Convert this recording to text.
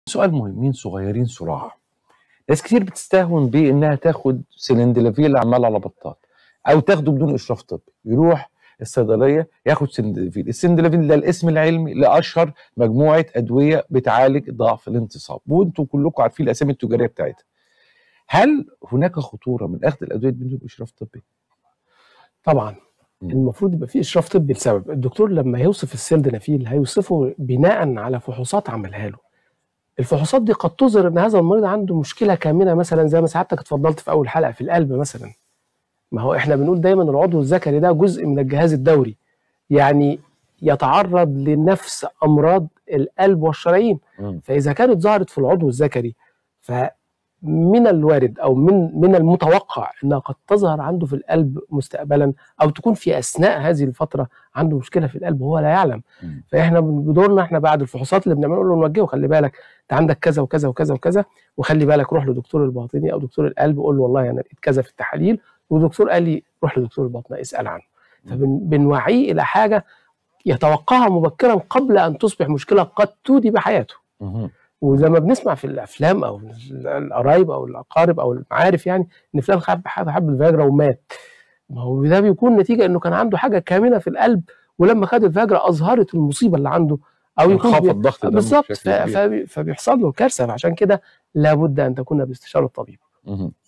سؤال مهمين صغيرين صراع ناس كتير بتستهون بانها تاخد سلندلافيل عمال على بطال او تاخده بدون اشراف طبي يروح الصيدليه ياخد سلندلافيل السلندلافيل ده الاسم العلمي لاشهر مجموعه ادويه بتعالج ضعف الانتصاب وانتم كلكم عارفين الاسامي التجاريه بتاعتها هل هناك خطوره من اخذ الادويه بدون اشراف طبي طبعا مم. المفروض يبقى في اشراف طبي لسبب الدكتور لما هيوصف السلدنافيل هيوصفه بناء على فحوصات عملها له الفحوصات دي قد تظهر ان هذا المريض عنده مشكله كامنه مثلا زي ما سعادتك اتفضلت في اول حلقه في القلب مثلا ما هو احنا بنقول دايما العضو الذكري ده جزء من الجهاز الدوري يعني يتعرض لنفس امراض القلب والشرايين مم. فاذا كانت ظهرت في العضو الذكري فمن الوارد او من من المتوقع انها قد تظهر عنده في القلب مستقبلا او تكون في اثناء هذه الفتره عنده مشكله في القلب وهو لا يعلم مم. فاحنا بدورنا احنا بعد الفحوصات اللي بنعملها نقول له نوجهه خلي بالك انت عندك كذا وكذا وكذا وكذا وخلي بالك روح لدكتور الباطني او دكتور القلب قول له والله انا لقيت كذا في التحاليل والدكتور قال لي روح لدكتور الباطنه اسال عنه فبنوعيه الى حاجه يتوقعها مبكرا قبل ان تصبح مشكله قد تودي بحياته مم. وزي ما بنسمع في الافلام او القرايب او الاقارب او المعارف يعني ان فلان حب حب حب الفياجرا ومات ما هو ده بيكون نتيجه انه كان عنده حاجه كامنه في القلب ولما خد الفياجرا اظهرت المصيبه اللي عنده او يكون انخفض بي... ضغط الدم بالظبط بشكل ف... كبير. فبي... فبيحصل له كارثه فعشان كده لابد ان تكون باستشاره الطبيب مهم.